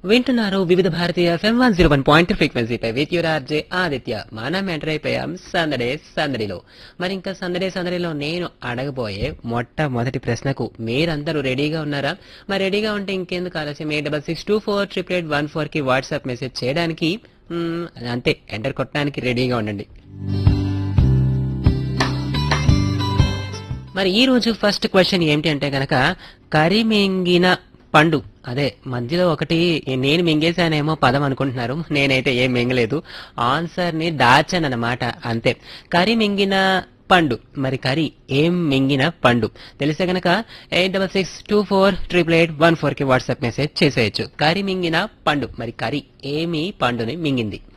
వింటున్నారు Vividh Bharati FM one zero one point ఫ్రీక్వెన్సీపై with your RJ Aditya మనం ఎంటర్ అయిపోయాం సందడే సందడిలో మరి ఇంకా సందడే సందడిలో నేను అడగబోయే మొట్టమొదటి ప్రశ్నకు మీరందరూ రెడీగా ఉన్నారా మరి రెడీగా ఉంటే ఇంకెందుకు ఆలస్యం eight double six two four triple eight one four కి వాట్సాప్ మెసేజ్ చేయడానికి మ్మ్, అంతే ఎంటర్ కొట్టడానికి రెడీగా ఉండండి మరి ఈ రోజు ఫస్ట్ క్వశ్చన్ ఏంటి అంటే గనక కరి మింగిన పండు అదే మధ్యలో ఒకటి నేను మింగేశానేమో పదం అనుకుంటున్నారు నేనైతే ఏం మింగలేదు ఆన్సర్ ని దాచాను అన్నమాట అంతే కరి మింగిన పండు మరి కరి ఏం మింగిన పండు తెలిస్తే గనక eight double six two four triple eight one four కి వాట్సాప్ మెసేజ్ చేసేయచ్చు కరి మింగిన పండు మరి కరి ఏమి పండుని మింగింది